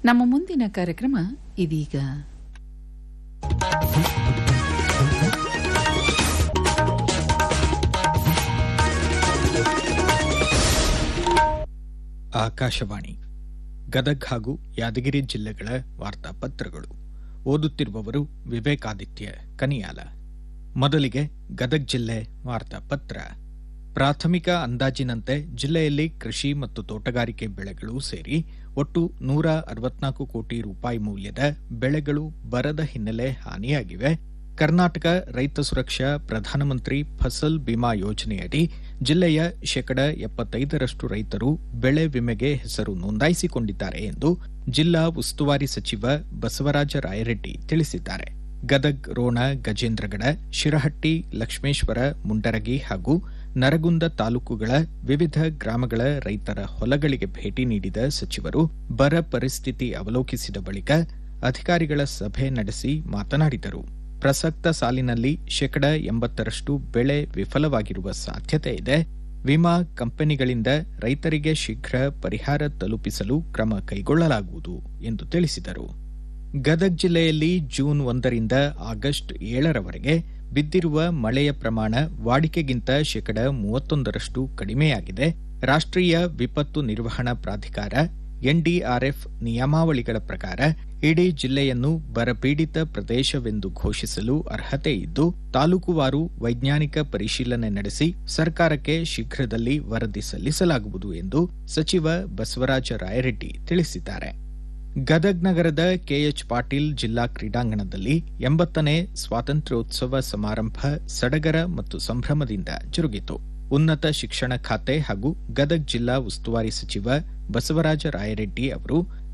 ನಮ್ಮ ಮುಂದಿನ ಕಾರ್ಯಕ್ರಮ ಇದೀಗ ಆಕಾಶವಾಣಿ ಗದಗ್ ಹಾಗೂ ಯಾದಗಿರಿ ಜಿಲ್ಲೆಗಳ ವಾರ್ತಾಪತ್ರಗಳು ಓದುತ್ತಿರುವವರು ವಿವೇಕಾದಿತ್ಯ ಕನಿಯಾಲ ಮೊದಲಿಗೆ ಗದಗ್ ಜಿಲ್ಲೆ ವಾರ್ತಾಪತ್ರ ಪ್ರಾಥಮಿಕ ಅಂದಾಜಿನಂತೆ ಜಿಲ್ಲೆಯಲ್ಲಿ ಕೃಷಿ ಮತ್ತು ತೋಟಗಾರಿಕೆ ಬೆಳೆಗಳು ಸೇರಿ ಒಟ್ಟು ನೂರ ಅರವತ್ನಾಲ್ಕು ಕೋಟಿ ರೂಪಾಯಿ ಮೌಲ್ಯದ ಬೆಳೆಗಳು ಬರದ ಹಿನ್ನೆಲೆ ಹಾನಿಯಾಗಿವೆ ಕರ್ನಾಟಕ ರೈತ ಸುರಕ್ಷಾ ಪ್ರಧಾನಮಂತ್ರಿ ಫಸಲ್ ಬಿಮಾ ಯೋಜನೆಯಡಿ ಜಿಲ್ಲೆಯ ಶೇಕಡ ಎಪ್ಪತ್ತೈದರಷ್ಟು ರೈತರು ಬೆಳೆ ವಿಮೆಗೆ ಹೆಸರು ನೋಂದಾಯಿಸಿಕೊಂಡಿದ್ದಾರೆ ಎಂದು ಜಿಲ್ಲಾ ಉಸ್ತುವಾರಿ ಸಚಿವ ಬಸವರಾಜ ರಾಯರೆಡ್ಡಿ ತಿಳಿಸಿದ್ದಾರೆ ಗದಗ್ ರೋಣ ಗಜೇಂದ್ರಗಡ ಶಿರಹಟ್ಟಿ ಲಕ್ಷ್ಮೇಶ್ವರ ಮುಂಡರಗಿ ಹಾಗೂ ನರಗುಂದ ತಾಲೂಕುಗಳ ವಿವಿಧ ಗ್ರಾಮಗಳ ರೈತರ ಹೊಲಗಳಿಗೆ ಭೇಟಿ ನೀಡಿದ ಸಚಿವರು ಬರ ಪರಿಸ್ಥಿತಿ ಅವಲೋಕಿಸಿದ ಬಳಿಕ ಅಧಿಕಾರಿಗಳ ಸಭೆ ನಡೆಸಿ ಮಾತನಾಡಿದರು ಪ್ರಸಕ್ತ ಸಾಲಿನಲ್ಲಿ ಶೇಕಡ ಎಂಬತ್ತರಷ್ಟು ಬೆಳೆ ವಿಫಲವಾಗಿರುವ ಸಾಧ್ಯತೆ ಇದೆ ವಿಮಾ ಕಂಪನಿಗಳಿಂದ ರೈತರಿಗೆ ಶೀಘ್ರ ಪರಿಹಾರ ತಲುಪಿಸಲು ಕ್ರಮ ಕೈಗೊಳ್ಳಲಾಗುವುದು ಎಂದು ತಿಳಿಸಿದರು ಗದಗ್ ಜಿಲ್ಲೆಯಲ್ಲಿ ಜೂನ್ ಒಂದರಿಂದ ಆಗಸ್ಟ್ ಏಳರವರೆಗೆ ಬಿದ್ದಿರುವ ಮಳೆಯ ಪ್ರಮಾಣ ವಾಡಿಕೆಗಿಂತ ಶೇಕಡ ಮೂವತ್ತೊಂದರಷ್ಟು ಕಡಿಮೆಯಾಗಿದೆ ರಾಷ್ಟ್ರೀಯ ವಿಪತ್ತು ನಿರ್ವಹಣಾ ಪ್ರಾಧಿಕಾರ ಎನ್ಡಿಆರ್ಎಫ್ ನಿಯಮಾವಳಿಗಳ ಪ್ರಕಾರ ಇಡೀ ಜಿಲ್ಲೆಯನ್ನು ಬರಪೀಡಿತ ಪ್ರದೇಶವೆಂದು ಘೋಷಿಸಲು ಅರ್ಹತೆ ಇದ್ದು ತಾಲೂಕುವಾರು ವೈಜ್ಞಾನಿಕ ಪರಿಶೀಲನೆ ನಡೆಸಿ ಸರ್ಕಾರಕ್ಕೆ ಶೀಘ್ರದಲ್ಲಿ ವರದಿ ಸಲ್ಲಿಸಲಾಗುವುದು ಎಂದು ಸಚಿವ ಬಸವರಾಜ ರಾಯರೆಡ್ಡಿ ತಿಳಿಸಿದ್ದಾರೆ ಗದಗ್ ನಗರದ ಕೆಎಚ್ ಪಾಟೀಲ್ ಜಿಲ್ಲಾ ಕ್ರೀಡಾಂಗಣದಲ್ಲಿ ಎಂಬತ್ತನೇ ಸ್ವಾತಂತ್ರ್ಯೋತ್ಸವ ಸಮಾರಂಭ ಸಡಗರ ಮತ್ತು ಸಂಭ್ರಮದಿಂದ ಜರುಗಿತು ಉನ್ನತ ಶಿಕ್ಷಣ ಖಾತೆ ಹಾಗೂ ಗದಗ್ ಜಿಲ್ಲಾ ಉಸ್ತುವಾರಿ ಸಚಿವ ಬಸವರಾಜ ರಾಯರೆಡ್ಡಿ ಅವರು